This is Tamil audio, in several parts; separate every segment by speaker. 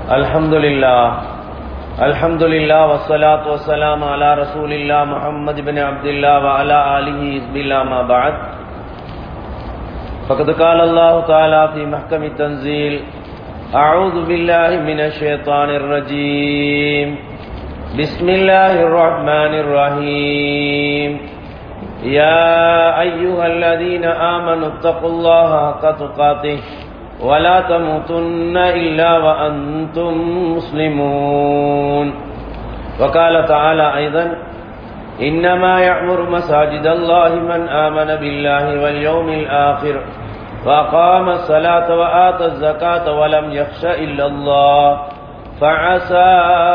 Speaker 1: الحمد لله الحمد لله والصلاة والسلام على رسول الله محمد بن عبد الله وعلى آله حزب الله ما بعد فقد قال الله تعالى في محكم التنزيل أعوذ بالله من الشيطان الرجيم بسم الله الرحمن الرحيم يا أيها الذين آمنوا اتقوا الله حق تقاته ولا تموتن إلا وأنتم مسلمون وقال تعالى أيضا إنما يعمر مساجد الله من آمن بالله واليوم الآخر وأقام الصلاة وآتى الزكاة ولم يخش إلا الله فعسى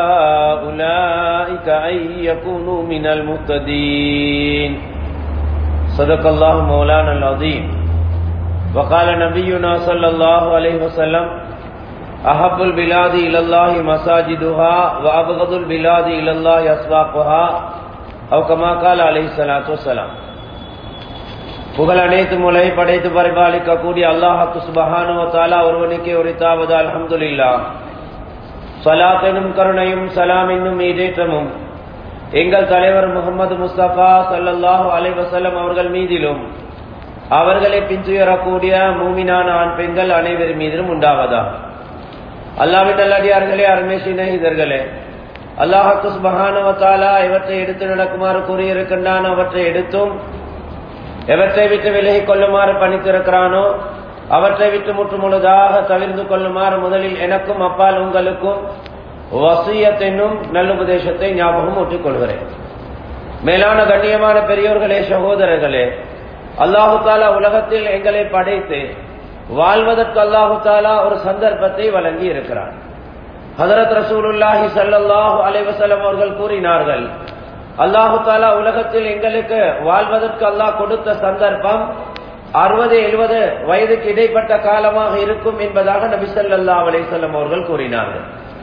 Speaker 1: أولئك أن يكونوا من المهتدين صدق الله مولانا العظيم وقال نبينا صلى الله عليه وسلم أحب البلاد إلى الله مساجدها وأبغض البلاد إلى الله أسواقها أو كما قال عليه الصلاة والسلام புகழ் அனைத்து முளை படைத்து பரிபாலிக்கக்கூடிய அல்லாஹாக்கு சுபஹானுவ தாலா ஒருவனுக்கே உரித்தாவது அல்ஹம்துலில்லா சலாத்தெனும் கருணையும் சலாம் என்னும் ஈடேற்றமும் எங்கள் தலைவர் முகமது முஸ்தபா சல்லல்லாஹு அலைவசல்லம் அவர்கள் மீதிலும் அவர்களை பின்துயரக்கூடிய மூமினான ஆண் பெண்கள் அனைவர் மீதிலும் உண்டாவதா அல்லாவின் நல்லடியார்களே அருமை சிநேகிதர்களே அல்லாஹாக்கு சுபஹானவத்தாலா இவற்றை எடுத்து நடக்குமாறு கூறியிருக்கின்றான் அவற்றை எடுத்தும் எவற்றை விட்டு விலகிக் கொள்ளுமாறு பணித்திருக்கிறானோ அவற்றை விட்டு முற்று முழுதாக தவிர்ந்து கொள்ளுமாறு முதலில் எனக்கும் அப்பால் உங்களுக்கும் வசியத்தென்னும் நல்லுபதேசத்தை ஞாபகம் ஊட்டிக் கொள்கிறேன் மேலான கண்ணியமான பெரியோர்களே சகோதரர்களே அல்லாஹு தாலா உலகத்தில் எங்களை படைத்து வாழ்வதற்கு அல்லாஹு தாலா ஒரு சந்தர்ப்பத்தை வழங்கி இருக்கிறார் ஹதரத் ரசூலுல்லாஹி சல்லாஹூ அலைவசலம் அவர்கள் கூறினார்கள் அல்லாஹு தாலா உலகத்தில் எங்களுக்கு வாழ்வதற்கு அல்லாஹ் கொடுத்த சந்தர்ப்பம் அறுபது எழுபது வயதுக்கு இடைப்பட்ட காலமாக இருக்கும் என்பதாக நபி சொல்லா அலைவசல்லம் அவர்கள் கூறினார்கள்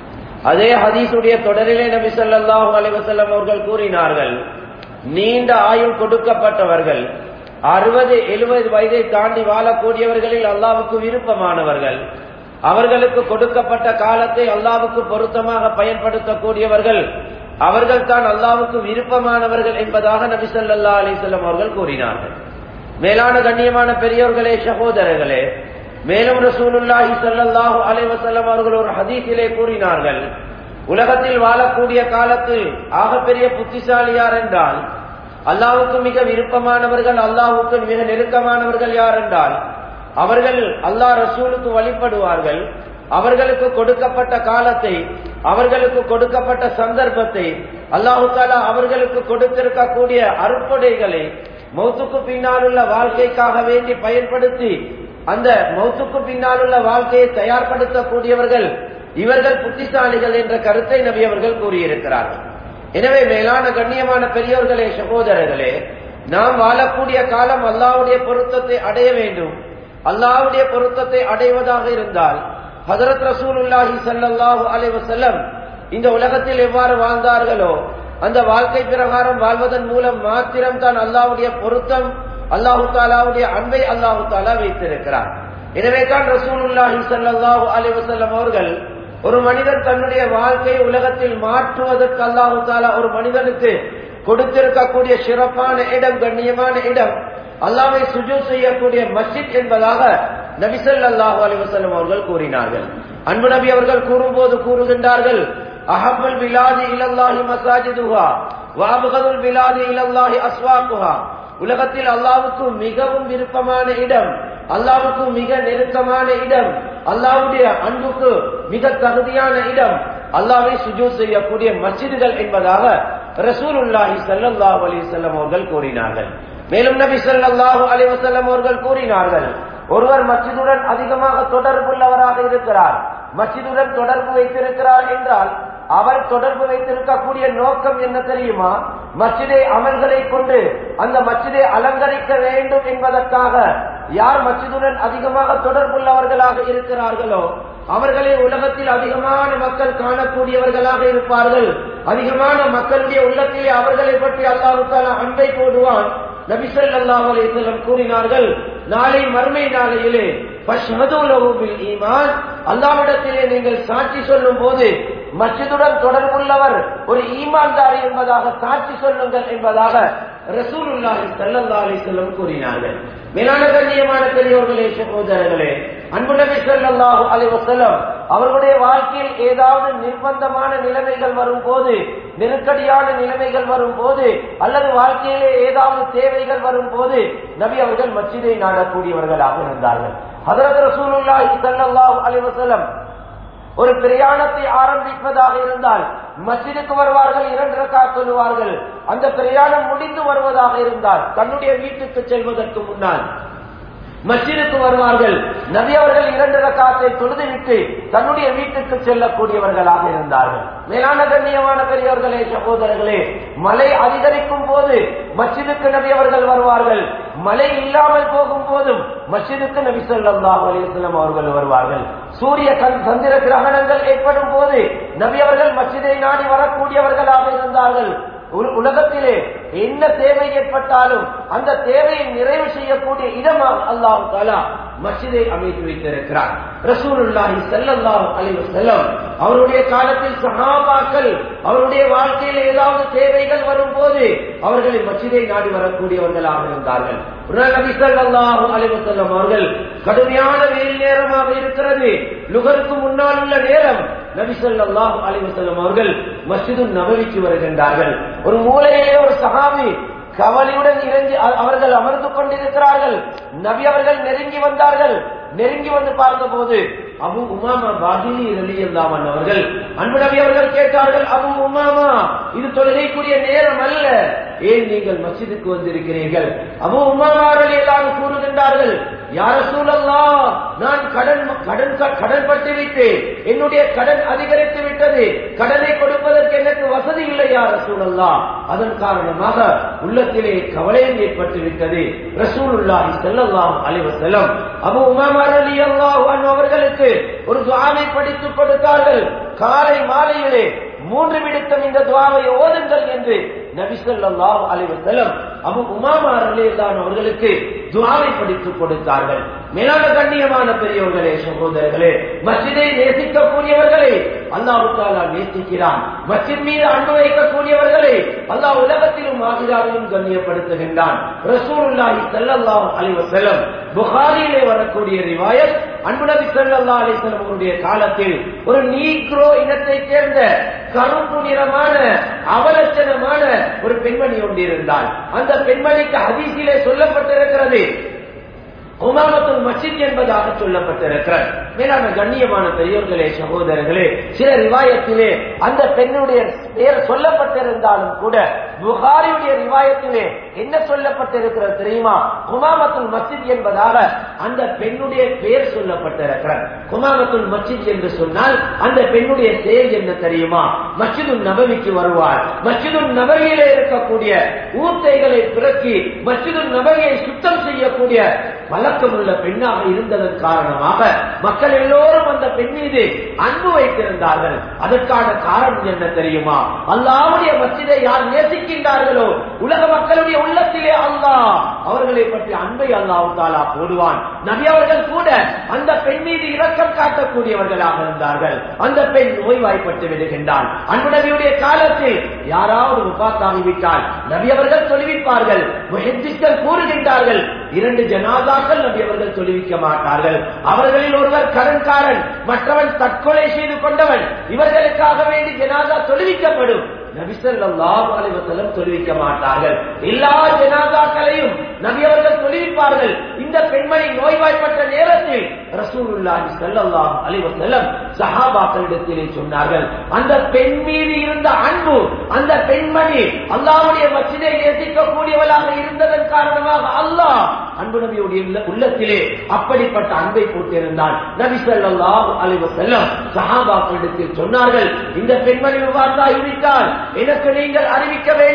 Speaker 1: அதே ஹதீசுடைய தொடரிலே நபி சொல்லாஹு அலைவசல்லம் அவர்கள் கூறினார்கள் நீண்ட ஆயுள் கொடுக்கப்பட்டவர்கள் அறுபது எழுபது வயதை தாண்டி வாழக்கூடியவர்களில் அல்லாவுக்கு விருப்பமானவர்கள் அவர்களுக்கு கொடுக்கப்பட்ட காலத்தை அல்லாவுக்கு பொருத்தமாக பயன்படுத்தக்கூடியவர்கள் அவர்கள் தான் அல்லாவுக்கு விருப்பமானவர்கள் என்பதாக நபி சொல்லா அலிசல்லம் அவர்கள் கூறினார்கள் மேலான கண்ணியமான பெரியோர்களே சகோதரர்களே மேலும் ரசூலுல்லாஹி சல்லாஹூ அலைவசல்லம் அவர்கள் ஒரு ஹதீஸிலே கூறினார்கள் உலகத்தில் வாழக்கூடிய காலத்தில் ஆகப்பெரிய புத்திசாலி யார் என்றால் அல்லாவுக்கு மிக விருப்பமானவர்கள் அல்லாவுக்கு மிக நெருக்கமானவர்கள் யார் என்றால் அவர்கள் அல்லாஹ் ரசூலுக்கு வழிபடுவார்கள் அவர்களுக்கு கொடுக்கப்பட்ட காலத்தை அவர்களுக்கு கொடுக்கப்பட்ட சந்தர்ப்பத்தை அல்லாஹு தாலா அவர்களுக்கு கொடுத்திருக்கக்கூடிய அருப்படைகளை மௌத்துக்கு பின்னால் உள்ள வாழ்க்கைக்காக வேண்டி பயன்படுத்தி அந்த மௌத்துக்கு பின்னால் உள்ள வாழ்க்கையை தயார்படுத்தக்கூடியவர்கள் இவர்கள் புத்திசாலிகள் என்ற கருத்தை நபி அவர்கள் கூறியிருக்கிறார்கள் எனவே மேலான கண்ணியமான பெரியோர்களே சகோதரர்களே நாம் வாழக்கூடிய காலம் அல்லாவுடைய பொருத்தத்தை அடைய வேண்டும் அல்லாவுடைய பொருத்தத்தை அடைவதாக இருந்தால் ஹசரத் ரசூலுல்லாஹி சல்லாஹூ அலைவசல்லம் இந்த உலகத்தில் எவ்வாறு வாழ்ந்தார்களோ அந்த வாழ்க்கை பிரகாரம் வாழ்வதன் மூலம் மாத்திரம் தான் அல்லாவுடைய பொருத்தம் அல்லாஹு தாலாவுடைய அன்பை அல்லாஹு தாலா வைத்திருக்கிறார் எனவே தான் ரசூலுல்லாஹி சல்லாஹூ அலைவசல்லம் அவர்கள் ஒரு மனிதன் தன்னுடைய வாழ்க்கையை உலகத்தில் மாற்றுவதற்கு அல்லாஹு தாலா ஒரு மனிதனுக்கு கொடுத்திருக்கக்கூடிய சிறப்பான இடம் கண்ணியமான இடம் அல்லாவை சுஜு செய்யக்கூடிய மஸ்ஜித் என்பதாக நபிசல் அல்லாஹு அலிவசல்லம் அவர்கள் கூறினார்கள் அன்பு நபி அவர்கள் கூறும்போது கூறுகின்றார்கள் அஹபுல் பிலாதி இலல்லாஹி மசாஜிதுஹா வாபுகதுல் பிலாதி இலல்லாஹி அஸ்வாகுஹா உலகத்தில் அல்லாவுக்கு மிகவும் விருப்பமான இடம் அல்லாவுக்கு மிக நெருக்கமான இடம் அல்லாவுடைய அன்புக்கு மிக தகுதியான இடம் அல்லாவை சுஜூ செய்யக்கூடிய மஸ்ஜிதுகள் என்பதாக ரசூலுல்லாஹி சல்லாஹூ அலிசல்லம் அவர்கள் கூறினார்கள் மேலும் நபி சல்லாஹூ அலிவசல்லம் அவர்கள் கூறினார்கள் ஒருவர் மஸ்ஜிதுடன் அதிகமாக தொடர்புள்ளவராக இருக்கிறார் மஸ்ஜிதுடன் தொடர்பு வைத்திருக்கிறார் என்றால் அவர் தொடர்பு வைத்திருக்கக்கூடிய நோக்கம் என்ன தெரியுமா மச்சிதை அமல்களை கொண்டு அந்த மச்சிதை அலங்கரிக்க வேண்டும் என்பதற்காக யார் மச்சிதுடன் அதிகமாக தொடர்புள்ளவர்களாக இருக்கிறார்களோ அவர்களே உலகத்தில் அதிகமான மக்கள் காணக்கூடியவர்களாக இருப்பார்கள் அதிகமான மக்களுடைய உள்ளத்திலே அவர்களை பற்றி அல்லாஹு தாலா அன்பை போடுவான் நபிசல் அல்லாஹ் அலைஹிஸ்ஸலாம் கூறினார்கள் நாளை மறுமை நாளையிலே பஷ்ஹது லஹு பில் ஈமான் அல்லாஹ்விடத்திலே நீங்கள் சாட்சி சொல்லும் போது மஸ்ஜிதுடன் தொடர்புள்ளவர் ஒரு ஈமான்தாரி என்பதாக சாட்சி சொல்லுங்கள் என்பதாக ரசூலுல்லாஹி ஸல்லல்லாஹு அலைஹி வஸல்லம் கூறினார்கள் மேலான கண்ணியமான பெரியோர்களே சகோதரர்களே அன்பு நபி ஸல்லல்லாஹு அலைஹி வஸல்லம் அவர்களுடைய வாழ்க்கையில் ஏதாவது நிர்பந்தமான நிலைமைகள் வரும்போது நெருக்கடியான நிலைமைகள் வரும்போது அல்லது வாழ்க்கையிலே ஏதாவது தேவைகள் வரும்போது நபி அவர்கள் மஸ்ஜிதை நாடக்கூடியவர்களாக இருந்தார்கள் ஹதரத் ரசூலுல்லாஹி ஸல்லல்லாஹு அலைஹி வஸல்லம் ஒரு பிரயாணத்தை ஆரம்பிப்பதாக இருந்தால் மஸ்ஜிதுக்கு வருவார்கள் இரண்டு ரக்கா சொல்லுவார்கள் அந்த பிரயாணம் முடிந்து வருவதாக இருந்தால் தன்னுடைய வீட்டுக்கு செல்வதற்கு முன்னால் மஸ்ஜிதுக்கு வருவார்கள் நபி அவர்கள் இரண்டு ரக்காத்தை தொழுதுவிட்டு தன்னுடைய வீட்டுக்கு செல்லக்கூடியவர்களாக இருந்தார்கள் மேலான கண்ணியமான பெரியவர்களே சகோதரர்களே மழை அதிகரிக்கும் போது மஸ்ஜிதுக்கு நபி அவர்கள் வருவார்கள் மழை இல்லாமல் போகும் போதும் மஸ்ஜிதுக்கு நபி ஸல்லல்லாஹு அலைஹி வஸல்லம் அவர்கள் வருவார்கள் சூரிய கண் சந்திர கிரகணங்கள் ஏற்படும் போது நபி அவர்கள் மஸ்ஜிதை நாடி வரக்கூடியவர்களாக இருந்தார்கள் ஒரு உலகத்திலே என்ன தேவை ஏற்பட்டாலும் அந்த தேவையை நிறைவு செய்யக்கூடிய இடமாக அல்லாஹ் தாலா மஸ்ஜிதை அமைத்து வைத்திருக்கிறார் ரசூலுல்லாஹி ஸல்லல்லாஹு அலைஹி வஸல்லம் அவருடைய காலத்தில் சஹாபாக்கள் அவருடைய வாழ்க்கையில் ஏதாவது தேவைகள் வரும்போது அவர்களை மஸ்ஜிதை நாடி வரக்கூடியவர்களாக இருந்தார்கள் நபி ஸல்லல்லாஹு அலைஹி வஸல்லம் அவர்கள் கடுமையான வெயில் நேரமாக இருக்கிறது லுகருக்கு முன்னால் உள்ள நேரம் நபி ஸல்லல்லாஹு அலைஹி வஸல்லம் அவர்கள் மஸ்ஜிது நபவிக்கு வருகின்றார்கள் ஒரு மூலையிலே ஒரு சஹாபி கவலையுடன் இறங்கி அவர்கள் அமர்ந்து கொண்டிருக்கிறார்கள் நபி அவர்கள் நெருங்கி வந்தார்கள் நெருங்கி வந்து பார்த்த போது அபு உமாமா பாகிலி ரலியல்லாமன் அவர்கள் அன்பு நபி அவர்கள் கேட்டார்கள் அபு உமாமா இது தொழுகைக்குரிய நேரம் அல்ல ஏன் நீங்கள் மஸ்ஜிதுக்கு வந்திருக்கிறீர்கள் அபு உமாமா ரலியல்லாமு கூறுகின்றார்கள் யார சூழல்லா நான் கடன் கடன் கடன் பட்டு விட்டேன் என்னுடைய கடன் அதிகரித்து விட்டது கடனை கொடுப்பதற்கு எனக்கு வசதி இல்லை யார சூழல்லா அதன் காரணமாக உள்ளத்திலே கவலையும் ஏற்பட்டு விட்டது ரசூலுல்லாஹி ஸல்லல்லாஹு அலைஹி வஸல்லம் அபு உமாமா ரலியல்லாஹு அன்ஹு அவர்களுக்கு ஒரு துஆவை படித்துக் கொடுத்தார்கள் காலை மாலையிலே மூன்று விடுத்தம் இந்த துவாவை ஓதுங்கள் என்று நபி ஸல்லல்லாஹு அலைஹி வஸல்லம் அபு உமாமா ரலியல்லாஹு அவர்களுக்கு துஆவை படித்துக் கொடுத்தார்கள் மேலான கண்ணியமான பெரியவர்களே சகோதரர்களே மஸ்ஜிதை நேசிக்கக்கூடியவர்களே அல்லாஹ் தாலா நேசிக்கிறான் மஸ்ஜித் மீது அன்பு வைக்கக்கூடியவர்களை அல்லாஹ் உலகத்திலும் ஆகிராவிலும் கண்ணியப்படுத்துகின்றான் ரசூலுல்லாஹி ஸல்லல்லாஹு அலைஹி வஸல்லம் புகாரியிலே வரக்கூடிய ரிவாயத் அன்பு நபி ஸல்லல்லாஹு அலைஹி வஸல்லம் அவருடைய காலத்தில் ஒரு நீக்ரோ இனத்தை சேர்ந்த கருப்பு நிறமான அவலட்சணமான ஒரு பெண்மணி ஒன்றிருந்தாள் அந்த பெண்மணிக்கு ஹதீஸிலே சொல்லப்பட்டிருக்கிறது உமாமத்துல் மஸ்ஜித் என்பதாக சொல்லப்பட்டிருக்கிறார் மேலான கண்ணியமான பெரியோர்களே சகோதரர்களே சில ரிவாயத்திலே அந்த பெண்ணுடைய பெயர் சொல்லப்பட்டிருந்தாலும் கூட புகாரியுடைய ரிவாயத்திலே என்ன சொல்லப்பட்டிருக்கிறது தெரியுமா குமாமத்துல் மஸ்ஜித் என்பதாக அந்த பெண்ணுடைய பெயர் சொல்லப்பட்டிருக்கிறார் குமாமத்துல் மஸ்ஜித் என்று சொன்னால் அந்த பெண்ணுடைய செயல் என்ன தெரியுமா மஸ்ஜிது நபவிக்கு வருவார் மஸ்ஜிது நபவியிலே இருக்கக்கூடிய ஊத்தைகளை பிறக்கி மஸ்ஜிது நபவியை சுத்தம் செய்யக்கூடிய பழக்கமுள்ள பெண்ணாக இருந்ததன் காரணமாக மக்கள் எல்லோரும் அந்த பெண் மீது அன்பு வைத்திருந்தார்கள் அதற்கான காரணம் என்ன தெரியுமா அல்லாவுடைய மசிதை யார் நேசிக்கின்றார்களோ உலக மக்களுடைய உள்ளத்திலே அல்லாஹ் அவர்களை பற்றி அன்பை அல்லாஹ் தாலா போடுவான் நபி அவர்கள் கூட அந்த பெண் மீது இரக்கம் காட்டக்கூடியவர்களாக இருந்தார்கள் அந்த பெண் நோய்வாய்ப்பட்டு விடுகின்றான் அன்பு நபியுடைய காலத்தில் யாராவது முபாத்தாகிவிட்டால் நபி அவர்கள் தொழுவிப்பார்கள் முஹத்திஸ்கள் கூறுகின்றார்கள் இரண்டு ஜனாதாக்கள் நபி அவர்கள் தொழுவிக்க மாட்டார்கள் அவர்களில் ஒருவர் கடன்காரன் மற்றவன் தற்கொலை செய்து கொண்டவன் இவர்களுக்காக வேண்டி ஜனாதா தொழுவிக்கப்படும் நபிசல்லாஹு அலைவசலம் தொழுவிக்க மாட்டார்கள் எல்லா ஜனாதாக்களையும் நபி அவர்கள் தொழுவிப்பார்கள் இந்த பெண்மணி நோய்வாய்ப்பட்ட நேரத்தில் ரசூலுல்லாஹி ஸல்லல்லாஹு அலைஹி வஸல்லம் சஹாபாக்களிடத்திலே சொன்னார்கள் அந்த பெண் மீது இருந்த அன்பு அந்த பெண்மணி அல்லாஹ்வுடைய மஸ்ஜிதை நேசிக்கக்கூடியவளாக இருந்ததன் காரணமாக அல்லாஹ் அன்பு நபியுடைய உள்ளத்திலே அப்படிப்பட்ட அன்பை போட்டிருந்தான் நபி ஸல்லல்லாஹு அலைஹி வஸல்லம் சஹாபாக்களிடத்தில் சொன்னார்கள் இந்த பெண்மணி விவாதா விட்டால் எனக்கு நீங்கள் அறிவிக்க வேண்டும்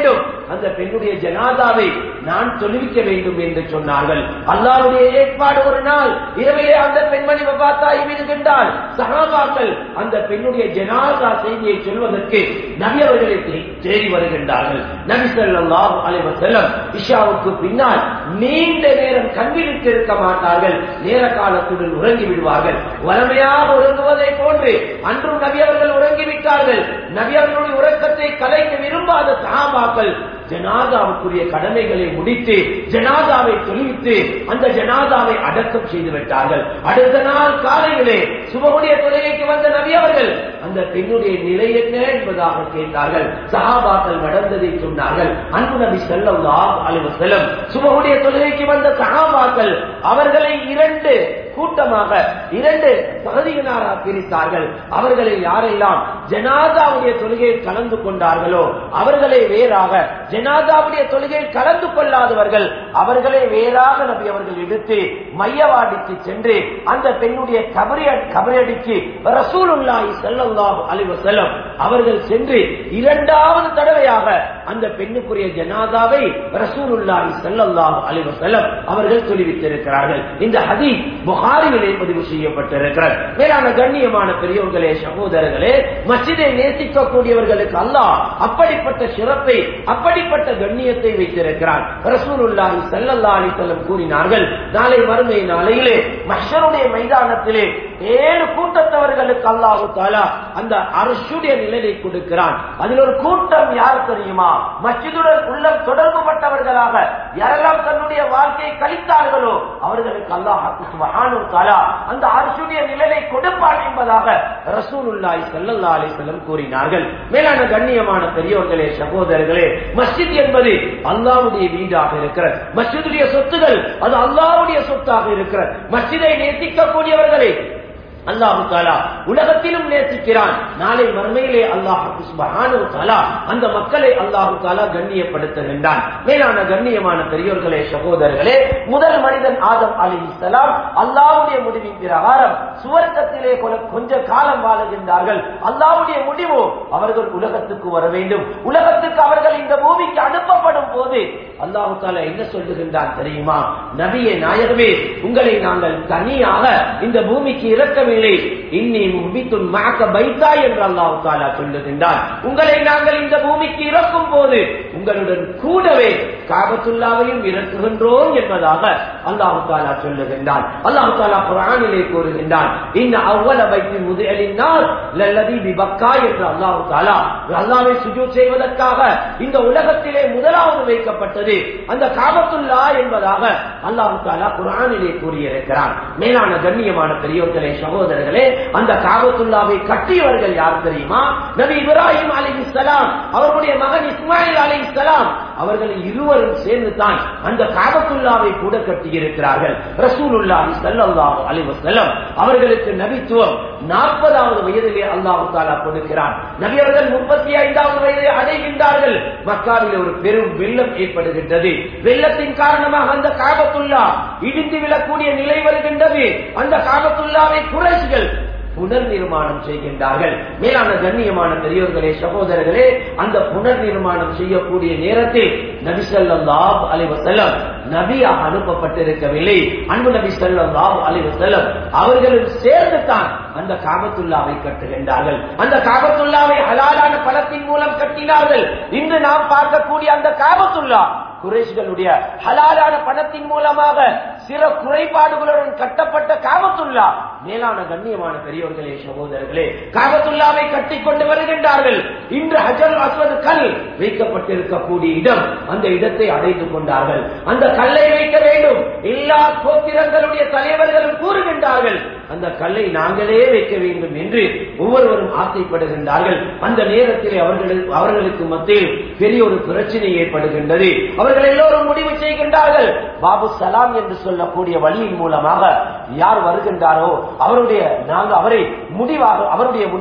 Speaker 1: அந்த பெண்ணுடைய ஜனாதாவை நான் தொழுவிக்க வேண்டும் என்று சொன்னார்கள் அல்லாவுடைய ஏற்பாடு ஒரு நாள் இரவிலே அந்த பெண்மணி வபாத்தாகி விடுகின்றால் சகாபாக்கள் அந்த பெண்ணுடைய ஜனாதா செய்தியை சொல்வதற்கு நபி அவர்களை தே- தேடி வருகின்றார்கள் நபி ஸல்லல்லாஹு அலைஹி வஸல்லம் இஷாவுக்கு பின்னால் நீண்ட நேரம் கண்விழித்து இருக்க மாட்டார்கள் நேர காலத்துடன் உறங்கி விடுவார்கள் வளமையாக உறங்குவதை போன்று அன்றும் நபி அவர்கள் உறங்கிவிட்டார்கள் நபி அவர்களுடைய உறக்கத்தை கலைக்க விரும்பாத சஹாபாக்கள் ஜனாதாவுக்குரிய கடமைகளை முடித்து ஜனாதாவை தொழுவித்து அந்த ஜனாதாவை அடக்கம் செய்து விட்டார்கள் அடுத்த நாள் காலையிலே சுபகுடைய தொழுகைக்கு வந்த நபி அவர்கள் அந்த பெண்ணுடைய நிலை என்ன என்பதாக கேட்டார்கள் சஹாபாக்கள் நடந்ததை சொன்னார்கள் அன்பு நபி ஸல்லல்லாஹு அலைஹி வஸல்லம் சுபகுடைய தொழுகைக்கு வந்த சஹாபாக்கள் அவர்களை இரண்டு கூட்டமாக இரண்டு பகுதியினராக பிரித்தார்கள் அவர்களில் யாரெல்லாம் ஜனாதாவுடைய தொழுகையில் கலந்து கொண்டார்களோ அவர்களை வேறாக ஜனாதாவுடைய தொழுகையில் கலந்து கொள்ளாதவர்கள் அவர்களை வேறாக நபி அவர்கள் எடுத்து மையவாடிக்கு சென்று அந்த பெண்ணுடைய கபரி கபரடிக்கு ரசூலுல்லாஹி ஸல்லல்லாஹு அலைஹி வஸல்லம் அவர்கள் சென்று இரண்டாவது தடவையாக அந்த பெண்ணுக்குரிய ஜனாதாவை ரசூலுல்லாஹி ஸல்லல்லாஹு அலைஹி வஸல்லம் அவர்கள் சொல்லிவிட்டிருக்கிறார்கள் இந்த ஹதீஸ் புகாரியிலே பதிவு செய்யப்பட்டிருக்கிறது மேலான கண்ணியமான பெரியவர்களே சகோதரர்களே மஸ்ஜிதை நேசிக்கக்கூடியவர்களுக்கு அல்லாஹ் அப்படிப்பட்ட சிறப்பை அப்படிப்பட்ட கண்ணியத்தை வைத்திருக்கிறார் ரசூலுல்லாஹி ஸல்லல்லாஹு அலைஹி வஸல்லம் கூறினார்கள் நாளை மறுமை நாளையிலே மஹ்ஷருடைய மைதானத்திலே ஏழு கூட்டத்தவர்களுக்கு அல்லாஹு தாலா அந்த அரசுடைய நிலையை கொடுக்கிறான் அதில் ஒரு கூட்டம் யார் தெரியுமா மஸ்ஜிதுடன் உள்ளம் தொடர்பு பட்டவர்களாக யாரெல்லாம் தன்னுடைய வாழ்க்கையை கழித்தார்களோ அவர்களுக்கு அல்லாஹ் சுப்ஹானஹு தாலா அந்த அரசுடைய நிலையை கொடுப்பான் என்பதாக ரசூலுல்லாஹி ஸல்லல்லாஹு அலைஹி வஸல்லம் கூறினார்கள் மேலான கண்ணியமான பெரியவர்களே சகோதரர்களே மஸ்ஜித் என்பது அல்லாஹ்வுடைய வீடாக இருக்கிறது மஸ்ஜிதுடைய சொத்துகள் அது அல்லாஹ்வுடைய சொத்தாக இருக்கிறது மஸ்ஜிதை நேசிக்கக்கூடியவர்களே அல்லாஹு தாலா உலகத்திலும் நேசிக்கிறான் நாளை மறுமையிலே அல்லாஹு சுப்ஹானஹு தஆலா அந்த மக்களை அல்லாஹு தாலா கண்ணியப்படுத்துகின்றான் மேலான கண்ணியமான பெரியோர்களே சகோதரர்களே முதல் மனிதன் ஆதம் அலைஹிஸ்ஸலாம் அல்லாஹ்வுடைய முடிவின் பிரகாரம் சுவர்க்கத்திலே கொல- கொஞ்ச காலம் வாழுகின்றார்கள் அல்லாஹ்வுடைய முடிவு அவர்கள் உலகத்துக்கு வர வேண்டும் உலகத்துக்கு அவர்கள் இந்த பூமிக்கு அனுப்பப்படும் போது அல்லாஹு தாலா என்ன சொல்லுகின்றான் தெரியுமா நபியே நாயகமே உங்களை நாங்கள் தனியாக இந்த பூமிக்கு இறக்கவில்லை இன்னி முபித்துன் மாக்க பைத்தா என்று அல்லாஹு தாலா சொல்லுகின்றான் உங்களை நாங்கள் இந்த பூமிக்கு இறக்கும் போது உங்களுடன் கூடவே காபத்துல்லாவையும் இறக்குகின்றோம் என்பதாக அல்லாஹு தாலா சொல்லுகின்றான் அல்லாஹு தாலா குரானிலே கூறுகின்றான் இன்ன அவ்வள பைத்தின் முதலினால் லல்லதி பிபக்கா என்று அல்லாஹு தாலா அல்லாவை சுஜூத் செய்வதற்காக இந்த உலகத்திலே முதலாவது வைக்கப்பட்டது அந்த காபத்துல்லா என்பதாக அல்லாஹு தாலா குரானிலே கூறியிருக்கிறான் மேலான கண்ணியமான பெரியோர்களே சகோதரர்களே அந்த காபத்துல்லாவை கட்டியவர்கள் யார் தெரியுமா நபி இப்ராஹிம் அலைஹிஸ்ஸலாம் அவர்களுடைய மகன் இஸ்மாயில் அலைஹிஸ்ஸலாம் அவர்கள் இருவரும் சேர்ந்து தான் அந்த காபத்துல்லாவை கூட கட்டியிருக்கிறார்கள் ரசூலுல்லாஹி ஸல்லல்லாஹு அலைஹி வஸல்லம் அவர்களுக்கு நபித்துவம் நாற்பதாவது வயதிலே அல்லாஹு தாலா கொடுக்கிறான் நபி அவர்கள் முப்பத்தி ஐந்தாவது வயதை அடைகின்றார்கள் மக்காவில் ஒரு பெரும் வெள்ளம் ஏற்படுகின்றது வெள்ளத்தின் காரணமாக அந்த காபத்துல்லா இடிந்து விழக்கூடிய நிலை வருகின்றது அந்த காபத்துல்லாவை குறைசிகள் புனர் நிர்மாணம் செய்கின்றார்கள் மேலான கண்ணியமான பெரியோர்களே சகோதரர்களே அந்த புனர் நிர்மாணம் செய்யக்கூடிய நேரத்தில் நபி ஸல்லல்லாஹு அலைஹி வஸல்லம் நபியாக அனுப்பப்பட்டிருக்கவில்லை அன்பு நபி ஸல்லல்லாஹு அலைஹி வஸல்லம் அவர்களும் சேர்ந்து தான் அந்த காபத்துல்லாவை கட்டுகின்றார்கள் அந்த காபத்துல்லாவை ஹலாலான பணத்தின் மூலம் கட்டினார்கள் இன்று நாம் பார்க்கக்கூடிய அந்த காபத்துல்லா குறைஷ்களுடைய ஹலாலான பணத்தின் மூலமாக சில குறைபாடுகளுடன் கட்டப்பட்ட காபத்துல்லா மேலான கண்ணியமான பெரியவர்களே சகோதரர்களே காபத்துல்லாவை கட்டிக் கொண்டு வருகின்றார்கள் இன்று ஹஜர் அஸ்வது கல் வைக்கப்பட்டிருக்கக்கூடிய இடம் அந்த இடத்தை அடைந்து கொண்டார்கள் அந்த கல்லை வைக்க வேண்டும் எல்லா கோத்திரங்களுடைய தலைவர்களும் கூறுகின்றார்கள் அந்த கல்லை நாங்களே வைக்க வேண்டும் என்று ஒவ்வொருவரும் ஆசைப்படுகின்றார்கள் அந்த நேரத்தில் அவர்களுக்கு அவர்களுக்கு மத்தியில் பெரிய ஒரு பிரச்சனை ஏற்படுகின்றது அவர்கள் எல்லோரும் முடிவு செய்கின்றார்கள் பாபு சலாம் என்று சொல்லக்கூடிய வழியின் மூலமாக யார் வருகின்றாரோ அவருடைய நாங்கள் அவரை முடிவாக அவருடைய முடிவை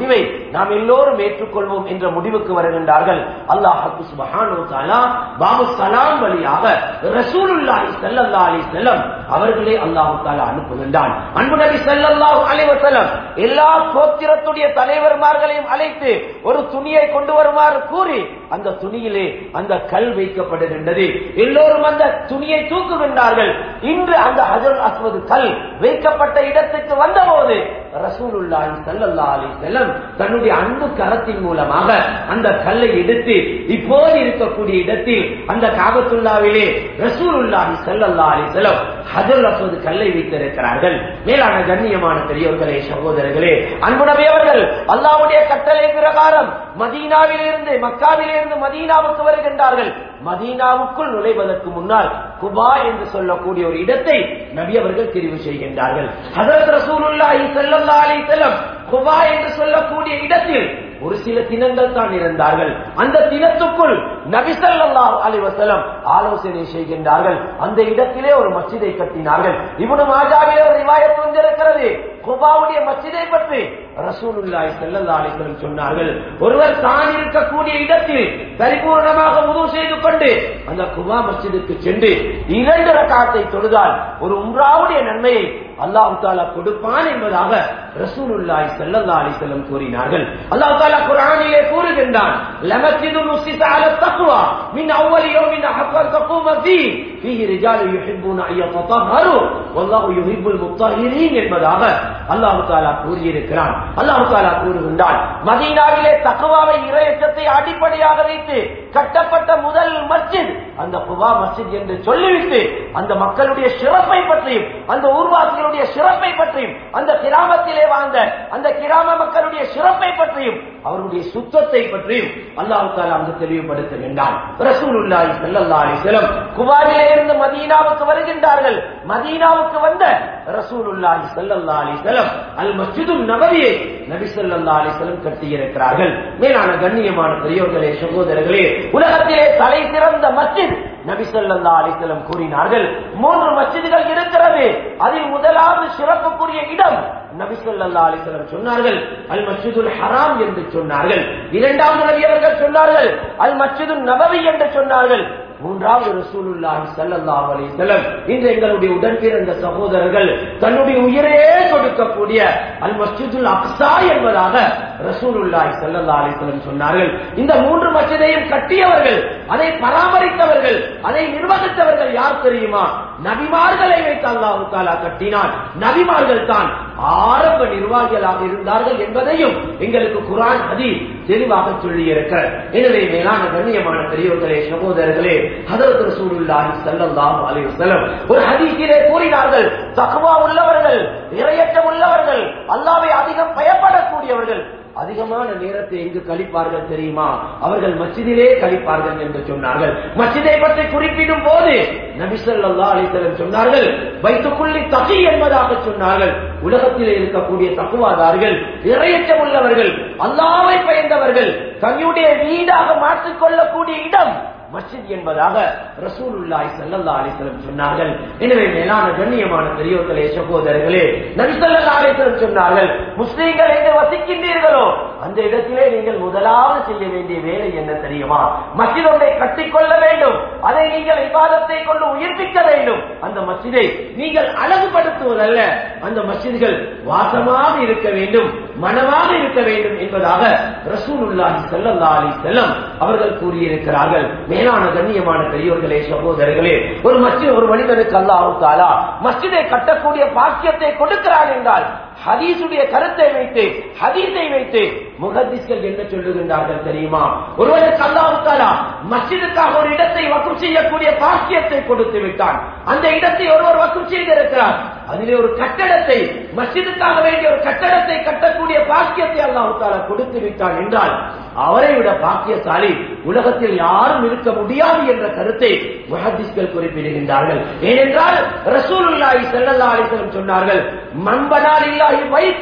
Speaker 1: நாம் எல்லோரும் ஏற்றுக்கொள்வோம் என்ற முடிவுக்கு வருகின்றார்கள் அல்லாஹ் சுபஹானு தஆலா பாபு சலாம் வழியாக ரசூலுல்லாஹி ஸல்லல்லாஹு அலைஹி வஸல்லம் அவர்களே அல்லாஹ் தஆலா அனுப்புகின்றான் அன்பு நபி ஸல்லல்லாஹு அலைஹி வஸல்லம் எல்லா கோத்திரத்துடைய தலைவர்மார்களையும் அழைத்து ஒரு துணியை கொண்டு வருமாறு கூறி அந்த துணியிலே அந்த கல் வைக்கப்படுகின்றது எல்லோரும் அந்த துணியை தூக்குகின்றார்கள் இன்று அந்த ஹஜர் அஸ்வது கல் வைக்கப்பட்ட இடத்துக்கு வந்தபோது ரசூலுல்லாஹி ஸல்லல்லாஹு அலைஹி வஸல்லம் தன்னுடைய அன்பு கரத்தின் மூலமாக அந்த கல்லை எடுத்து இப்போது இருக்கக்கூடிய இடத்தில் அந்த காபத்துல்லாவிலே ரசூலுல்லாஹி ஸல்லல்லாஹு அலைஹி வஸல்லம் ஹஜர் அஸ்வது கல்லை வைத்திருக்கிறார்கள் மேலான கண்ணியமான பெரியவர்களே சகோதரர்களே அன்பு நபி அவர்கள் அல்லாஹ்வுடைய கட்டளை பிரகாரம் மதீனாவிலிருந்து மக்காவிலிருந்து மதீனாவுக்கு வருகின்றார்கள் மதீனாவுக்குள் நுழைவதற்கு முன்னால் குபா என்று சொல்லக்கூடிய ஒரு இடத்தை நபி அவர்கள் தெரிவு செய்கின்றார்கள் ஹதரத் ரசூலுல்லாஹி ஸல்லல்லாஹு அலைஹி வஸல்லம் குபா என்று சொல்லக்கூடிய இடத்தில் ஒரு சில தினங்கள் தான் இருந்தார்கள் அந்த தினத்துக்குள் நபி ஸல்லல்லாஹு அலைஹி வஸல்லம் ஆலோசனை செய்கின்றார்கள் அந்த இடத்திலே ஒரு மஸ்ஜிதை கட்டினார்கள் இப்னு மாஜாவிலே ஒரு ரிவாயத் வந்திருக்கிறது குபாவுடைய மஸ்ஜிதை பற்றி ரசூலுல்லாஹி ஸல்லல்லாஹு அலைஹி வஸல்லம் சொன்னார்கள் ஒருவர் தான் இருக்கக்கூடிய இடத்தில் பரிபூர்ணமாக உது செய்து கொண்டு அந்த குபா மஸ்ஜிதுக்கு சென்று இரண்டு ரக்காத்தை தொழுதால் ஒரு உம்ராவுடைய நன்மையை அல்லாஹ் தாலா கொடுப்பான் என்பதாக ரசூலுல்லாஹி ஸல்லல்லாஹு அலைஹி வஸல்லம் கூறினார்கள் அல்லாஹ் தாலா குர்ஆனிலே கூறுகின்றான் லமஸ்ஜிது நுஸ்ஸிஸ அலா தக்வா மின் அவ்வல் யௌமின் ஹக்கா தகூம ஃபீ ஃபீஹி ரிஜாலு யுஹிப்பூன அன் யததஹரு வல்லாஹு யுஹிப்புல் முத்தஹிரீன் என்பதாக அல்லாஹ் தாலா கூறியிருக்கிறான் அல்லாஹ் தாலா கூறுகின்றான் மதீனாவிலே தக்வாவை இறையச்சத்தை அடிப்படையாக வைத்து கட்டப்பட்ட முதல் மஸ்ஜித் அந்த குபா மஸ்ஜித் என்று சொல்லிவிட்டு அந்த மக்களுடைய சிறப்பை பற்றியும் அந்த ஊர்வாசிகளுடைய சிறப்பை பற்றியும் அந்த கிராமத்திலே வாழ்ந்த அந்த கிராம மக்களுடைய சிறப்பை பற்றியும் அவருடைய சுத்தத்தை பற்றியும் அல்லாஹு தாலா அங்கு தெளிவுபடுத்துகின்றான் ரசூலுல்லாஹி ஸல்லல்லாஹு அலைஹி வஸல்லம் குபாவிலே இருந்து மதீனாவுக்கு வருகின்றார்கள் மதீனாவுக்கு வந்த ரசூலுல்லாஹி ஸல்லல்லாஹு அலைஹி வஸல்லம் அல் மஸ்ஜிதுன் நபவியை நபி ஸல்லல்லாஹு அலைஹி வஸல்லம் கட்டியிருக்கிறார்கள் மேலான கண்ணியமான பெரியோர்களே சகோதரர்களே உலகத்திலே தலை சிறந்த மஸ்ஜித் நபி ஸல்லல்லாஹு அலைஹி வஸல்லம் கூறினார்கள் மூன்று மஸ்ஜிதுகள் இருக்கிறது அதில் முதலாவது சிறப்புக்குரிய இடம் நபி ஸல்லல்லாஹு அலைஹி வஸல்லம் சொன்னார்கள் அல் மஸ்ஜிதுல் ஹராம் என்று சொன்னார்கள் இரண்டாவது நபி அவர்கள் சொன்னார்கள் அல் மஸ்ஜிதுன் நபவி என்று சொன்னார்கள் மூன்றாவது ரசூலுல்லாஹி ஸல்லல்லாஹு அலைஹி வஸல்லம் இன்று எங்களுடைய உடன் பிறந்த சகோதரர்கள் தன்னுடைய உயிரையே கொடுக்கக்கூடிய அல் மஸ்ஜிதுல் அக்ஸா என்பதாக ரசூலுல்லாஹி ஸல்லல்லாஹு அலைஹி வஸல்லம் சொன்னார்கள் இந்த மூன்று மஸ்ஜிதையும் கட்டியவர்கள் அதை பராமரித்தவர்கள் அதை நிர்வகித்தவர்கள் யார் தெரியுமா நபிமார்களை வைத்து அல்லாஹு தாலா கட்டினான் நபிமார்கள் தான் ஆரம்ப நிர்வாகிகளாக இருந்தார்கள் என்பதையும் எங்களுக்கு குரான் அதி தெளிவாக சொல்லி இருக்கிறார் எனவே மேலான கண்ணியமான பெரியவர்களே சகோதரர்களே ஹதரத் ரசூலுல்லாஹி ஸல்லல்லாஹு அலைஹி வஸல்லம் ஒரு ஹதீஸிலே கூறினார்கள் தக்வா உள்ளவர்கள் இரையற்றம் உள்ளவர்கள் அல்லாஹ்வை அதிகம் பயப்படக்கூடியவர்கள் அதிகமான நேரத்தை எங்கு கழிப்பார்கள் தெரியுமா அவர்கள் மஸ்ஜிதிலே கழிப்பார்கள் என்று சொன்னார்கள் மஸ்ஜிதை பற்றி குறிப்பிடும் போது நபிசல்லா அலிசலம் சொன்னார்கள் வைத்துக்குள்ளி தகி என்பதாக சொன்னார்கள் உலகத்திலே இருக்கக்கூடிய தக்குவாதார்கள் இறையற்றம் உள்ளவர்கள் அல்லாவை பயந்தவர்கள் தன்னுடைய வீடாக மாற்றிக் கொள்ளக்கூடிய இடம் மஸ்ஜித் என்பதாக ரசூலுல்லாஹி ஸல்லல்லாஹு அலைஹி வஸல்லம் சொன்னார்கள் எனவே மேலான கண்ணியமான பெரியோர்களே சகோதரர்களே நபி ஸல்லல்லாஹு அலைஹி வஸல்லம் சொன்னார்கள் முஸ்லிம்கள் எங்கு வசிக்கின்றீர்களோ அந்த இடத்திலே நீங்கள் முதலாவது செய்ய வேண்டிய வேலை என்ன தெரியுமா மஸ்ஜித் ஒன்றை கட்டிக்கொள்ள வேண்டும் அதை நீங்கள் இபாதத்தை கொண்டு உயிர்ப்பிக்க வேண்டும் அந்த மஸ்ஜிதை நீங்கள் அழகுபடுத்துவதல்ல அந்த மஸ்ஜித்கள் வாசமாக இருக்க வேண்டும் மனமாக இருக்க வேண்டும் என்பதாக ரசூலுல்லாஹி ஸல்லல்லாஹு அலைஹி வஸல்லம் அவர்கள் கூறியிருக்கிறார்கள் மேலான கண்ணியமான பெரியோர்களே சகோதரர்களே ஒரு மஸ்ஜித் ஒரு மனிதனுக்கு அல்லாஹ் தாலா மஸ்ஜிதை கட்டக்கூடிய பாக்கியத்தை கொடுக்கிறான் என்றால் ஹதீஸுடைய கருத்தை வைத்து ஹதீஸை வைத்து முகதிஸ்கள் என்ன சொல்லுகின்றார்கள் தெரியுமா ஒருவனுக்கு அல்லாஹ் தாலா மஸ்ஜிதுக்காக ஒரு இடத்தை வக்கும் செய்யக்கூடிய பாக்கியத்தை கொடுத்து விட்டான் அந்த இடத்தை ஒருவர் வக்கும் செய்திருக்கிறார் அதிலே ஒரு கட்டடத்தை மஸ்ஜிதுக்காக வேண்டிய ஒரு கட்டடத்தை கட்டக்கூடிய பாக்கியத்தை அல்லாஹ் தாலா கொடுத்து விட்டான் என்றால் அவரை விட பாக்கியசாலி உலகத்தில் யாரும் இருக்க முடியாது என்ற கருத்தை முஹத்திஸ்கள் குறிப்பிடுகின்றார்கள் ஏனென்றால் ரசூலுல்லாஹி ஸல்லல்லாஹு அலைஹி வஸல்லம் சொன்னார்கள் மன்பனால் இல்லாஹி வைத்தல்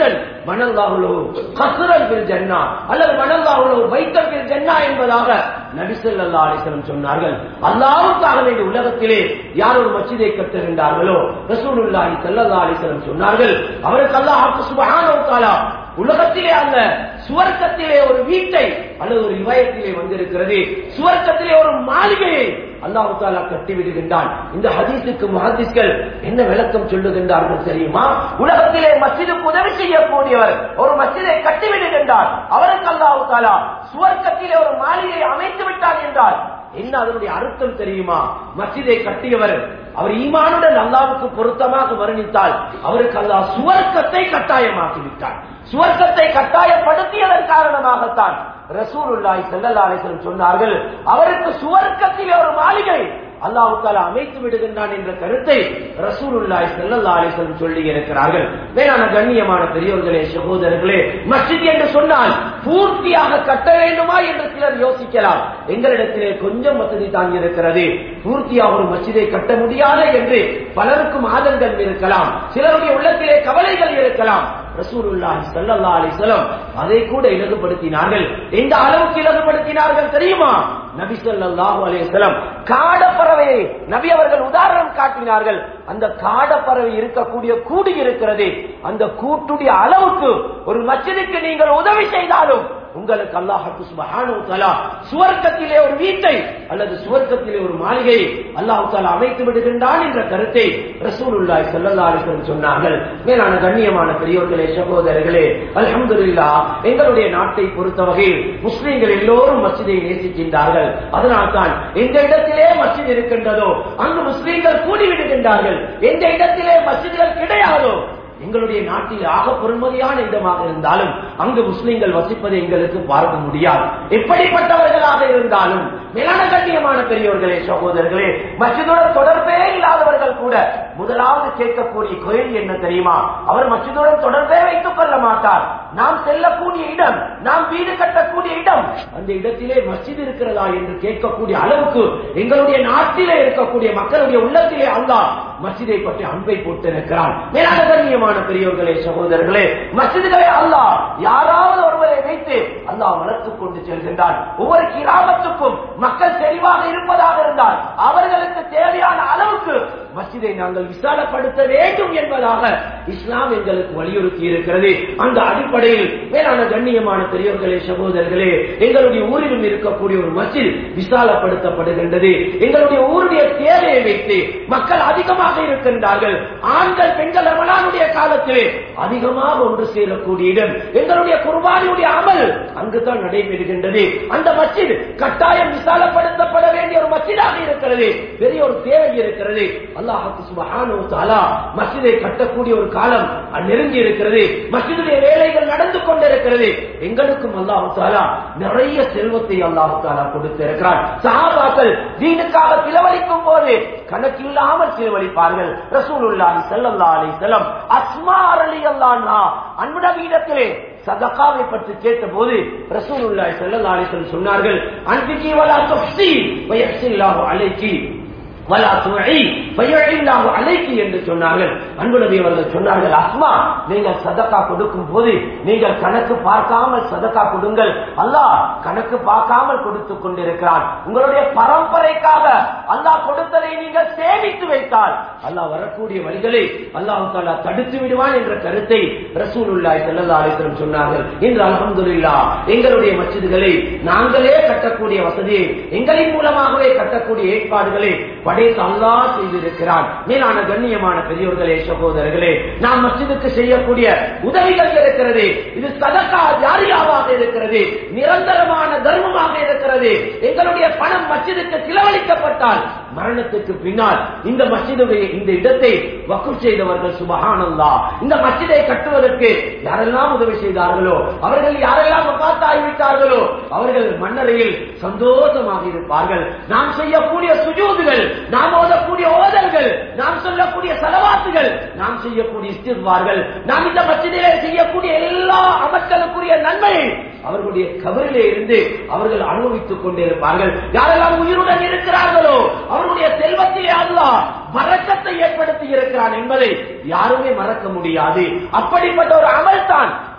Speaker 2: மணல்லாஹுலோ கசுரல் பில் ஜன்னா அல்லது மணல்லாஹுலோ வைத்தல் பில் ஜன்னா என்பதாக நபிசல்லா அலிஸ்லம் சொன்னார்கள் அல்லாவுக்காக வேண்டிய உலகத்திலே யார் ஒரு மச்சிதை கட்டுகின்றார்களோ ரசூலுல்லாஹி ஸல்லல்லாஹு அலைஹி வஸல்லம் சொன்னார்கள் அவருக்கு அல்லாஹ் சுப்ஹானஹு வ தஆலா உலகத்திலே அல்ல சுவர்க்கத்திலே ஒரு வீட்டை அல்லது ஒரு இவயத்திலே வந்திருக்கிறது சுவர்க்கத்திலே ஒரு மாளிகையை அல்லாஹு தாலா கட்டி விடுகின்றான் இந்த ஹதீஸுக்கு முஹத்திஸ்கள் என்ன விளக்கம் சொல்லுகின்றார்கள் தெரியுமா உலகத்திலே மஸ்ஜிதுக்கு உதவி செய்யக்கூடியவர் ஒரு மஸ்ஜிதை கட்டி விடுகின்றார் அவருக்கு அல்லாஹு தாலா சுவர்க்கத்திலே ஒரு மாளிகை அமைத்து விட்டார் என்றால் என்ன அதனுடைய அர்த்தம் தெரியுமா மஸ்ஜிதை கட்டியவர் அவர் ஈமானுடன் அல்லாவுக்கு பொருத்தமாக வர்ணித்தால் அவருக்கு அல்லாஹ் சுவர்க்கத்தை கட்டாயமாக்கி விட்டார் சுவர்க்கத்தை கட்டாயப்படுத்தியதன் காரணமாகத்தான் ரசூலுல்லாஹி ஸல்லல்லாஹு அலைஹி வஸல்லம் சொன்னார்கள் அவருக்கு சுவர்க்கத்திலே ஒரு மாளிகை அல்லாஹு தாலா அமைத்து விடுகின்றான் என்ற கருத்தை ரசூலுல்லாஹி ஸல்லல்லாஹு அலைஹி வஸல்லம் சொல்லி இருக்கிறார்கள் வேளாண் கண்ணியமான பெரியவர்களே சகோதரர்களே மஸ்ஜித் என்று சொன்னால் பூர்த்தியாக கட்ட வேண்டுமா என்று சிலர் யோசிக்கலாம் எங்களிடத்திலே கொஞ்சம் வசதி தான் இருக்கிறது பூர்த்தியாக ஒரு மஸ்ஜிதை கட்ட முடியாது என்று பலருக்கும் ஆதங்கம் இருக்கலாம் சிலருடைய உள்ளத்திலே கவலைகள் இருக்கலாம் ரசூலுல்லாஹி ஸல்லல்லாஹு அலைஹி வஸல்லம் அதை கூட இலகுபடுத்தினார்கள் எந்த அளவுக்கு இலகுபடுத்தினார்கள் தெரியுமா நபி ஸல்லல்லாஹு அலைஹி வஸல்லம் காடப்பறவையை நபி அவர்கள் உதாரணம் காட்டினார்கள் அந்த காடப்பறவை இருக்கக்கூடிய கூடு இருக்கிறது அந்த கூட்டுடைய அளவுக்கு ஒரு மஸ்ஜிதுக்கு நீங்கள் உதவி செய்தாலும் உங்களுக்கு அல்லாஹு சுப்ஹானஹு தஆலா சுவர்க்கத்திலே ஒரு வீட்டை அல்லது சுவர்க்கத்திலே ஒரு மாளிகையை அல்லாஹ் தஆலா அமைத்து விடுகின்றான் என்ற கருத்தை ரசூலுல்லாஹி ஸல்லல்லாஹு அலைஹி வஸல்லம் சொன்னார்கள் மேலான கண்ணியமான பெரியோர்களே சகோதரர்களே அல்ஹம்துலில்லாஹ் எங்களுடைய நாட்டை பொறுத்த வகையில் முஸ்லிம்கள் எல்லோரும் மஸ்ஜிதை நேசிக்கின்றார்கள் அதனால்தான் எந்த இடத்திலே மஸ்ஜித் இருக்கின்றதோ அங்கு முஸ்லிம்கள் கூடிவிடுகின்றார்கள் எந்த இடத்திலே மஸ்ஜிதுகள் கிடையாதோ எங்களுடைய நாட்டில் ஆக பொறுமதியான இடமாக இருந்தாலும் அங்கு முஸ்லிம்கள் வசிப்பதை எங்களுக்கு பார்க்க முடியாது எப்படிப்பட்டவர்களாக இருந்தாலும் மேலான கண்ணியமான பெரியவர்களே சகோதரர்களே மசிதுடன் தொடர்பே இல்லாதவர்கள் கூட முதலாவது கேட்கக்கூடிய கேள்வி என்ன தெரியுமா அவர் மசிதுடன் தொடர்பே வைத்துக் கொள்ள மாட்டார் நாம் செல்லக்கூடிய இடம் நாம் வீடு கட்டக்கூடிய இடம் அந்த இடத்திலே மஸ்ஜித் இருக்கிறதா என்று கேட்கக்கூடிய அளவுக்கு எங்களுடைய நாட்டிலே இருக்கக்கூடிய மக்களுடைய உள்ளத்திலே அல்லாஹ் மஸ்ஜிதை பற்றி அன்பை போட்டிருக்கிறான் மேலான கண்ணியமான பெரியவர்களே சகோதரர்களே மஸ்ஜிதுகளை அல்லாஹ் யாராவது ஒருவரை வைத்து அல்லாஹ் வளர்த்துக் கொண்டு செல்கின்றான் ஒவ்வொரு கிராமத்துக்கும் மக்கள் தெளிவாக இருப்பதாக இருந்தால் அவர்களுக்கு தேவையான அளவுக்கு மஸ்ஜிதை நாங்கள் விசாலப்படுத்த வேண்டும் என்பதாக இஸ்லாம் எங்களுக்கு வலியுறுத்தி இருக்கிறது அந்த அடிப்படையில் மேலான கண்ணியமான பெரியவர்களே சகோதரர்களே எங்களுடைய ஊரிலும் இருக்கக்கூடிய ஒரு மஸ்ஜித் விசாலப்படுத்தப்படுகின்றது எங்களுடைய ஊருடைய தேவையை வைத்து மக்கள் அதிகமாக இருக்கின்றார்கள் ஆண்கள் பெண்கள் ரமலானுடைய காலத்திலே அதிகமாக ஒன்று சேரக்கூடிய இடம் எங்களுடைய குர்பானியுடைய அமல் அங்குதான் நடைபெறுகின்றது அந்த மஸ்ஜித் கட்டாயம் விசாலப்படுத்தப்பட வேண்டிய ஒரு மஸ்ஜிதாக இருக்கிறது பெரிய ஒரு தேவை இருக்கிறது அல்லாஹு சுபஹானஹு வ தஆலா மஸ்ஜிதை கட்டக்கூடிய ஒரு காலம் நெருங்கி இருக்கிறது மஸ்ஜிதுடைய வேலைகள் நடந்து கொண்டிருக்கிறது எங்களுக்கும் அல்லாஹு தாலா நிறைய செல்வத்தை அல்லாஹு தாலா கொடுத்திருக்கிறான் சஹாபாக்கள் தீனுக்காக செலவழிக்கும் போது கணக்கில்லாமல் செலவழிப்பார்கள் ரசூலுல்லாஹி ஸல்லல்லாஹு அலைஹி வஸல்லம் அஸ்மா ரலியல்லாஹு அன்ஹா அன்பு நபியிடத்திலே சதகாவை பற்றி கேட்டபோது ரசூலுல்லாஹி ஸல்லல்லாஹு அலைஹி வஸல்லம் சொன்னார்கள் அன்பிகி வலா துஃப்ஸி வயஹ்சில்லாஹு அலைக்கி வலா துஇ ஃபயஇல்லாஹு அலைக்கி என்று சொன்னார்கள் அன்பு நபி அவர்கள் சொன்னார்கள் அஸ்மா நீங்கள் சதகா கொடுக்கும் போது நீங்கள் கணக்கு பார்க்காமல் சதகா கொடுங்கள் அல்லாஹ் கணக்கு பார்க்காமல் கொடுத்துக் கொண்டிருக்கிறான் உங்களுடைய பரம்பரைக்காக அல்லாஹ் கொடுத்ததை நீங்கள் சேமித்து வைத்தால் அல்லாஹ் வரக்கூடிய வழிகளை அல்லாஹ் தாலா தடுத்து விடுவான் என்ற கருத்தை ரசூலுல்லாஹி ஸல்லல்லாஹு அலைஹி வஸல்லம் சொன்னார்கள் இன்று அல்ஹம்துலில்லாஹ் எங்களுடைய மஸ்ஜிதுகளை நாங்களே கட்டக்கூடிய வசதியை எங்களின் மூலமாகவே கட்டக்கூடிய ஏற்பாடுகளை படைத்து அல்லாஹ் செய்திருக்கிறான் மேலான கண்ணியமான பெரியோர்களே சகோதரர்களே நாம் மஸ்ஜிதுக்கு செய்யக்கூடிய உதவிகள் இருக்கிறது இது சதக்கா ஜாரியாவாக இருக்கிறது நிரந்தரமான தர்மமாக இருக்கிறது எங்களுடைய பணம் மஸ்ஜிதுக்கு செலவழிக்கப்பட்டால் மரணத்துக்கு பின்னால் இந்த மஸ்ஜிதுடைய இந்த இடத்தை வக்குப் செய்தவர்கள் சுபஹானல்லா இந்த மஸ்ஜிதை கட்டுவதற்கு யாரெல்லாம் உதவி செய்தார்களோ அவர்கள் யாரெல்லாம் பார்த்தாய்விட்டார்களோ அவர்கள் மன்னரையில் சந்தோஷமாக இருப்பார்கள் நாம் செய்யக்கூடிய சுஜூதுகள் நாம் ஓதக்கூடிய ஓதல்கள் நாம் சொல்லக்கூடிய செலவாத்துகள் நாம் செய்யக்கூடிய இஸ்திர்வார்கள் நாம் இந்த மஸ்ஜிதிலே செய்யக்கூடிய எல்லா அமர்த்தலுக்குரிய நன்மை அவர்களுடைய கபரிலே இருந்து அவர்கள் அனுபவித்துக் கொண்டிருப்பார்கள் யாரெல்லாம் உயிருடன் இருக்கிறார்களோ அவர்களுடைய செல்வத்திலே அல்லாஹ் மறக்கத்தை ஏற்படுத்தி இருக்கிறான் என்பதை யாருமே மறக்க முடியாது அப்படிப்பட்ட ஒரு அமல் தான்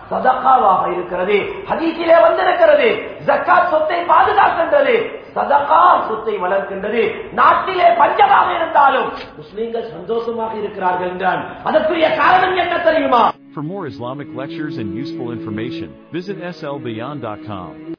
Speaker 2: சதகாவாக இருக்கிறது ஹதீஸிலே வந்திருக்கிறது ஜக்காத் சொத்தை பாதுகாக்கின்றது சதகா சொத்தை வளர்க்கின்றது நாட்டிலே பஞ்சமாக இருந்தாலும் முஸ்லிம்கள் சந்தோஷமாக இருக்கிறார்கள் என்றான் அதற்குரிய காரணம் என்ன தெரியுமா
Speaker 3: For more Islamic lectures and useful information, visit slbeyond.com.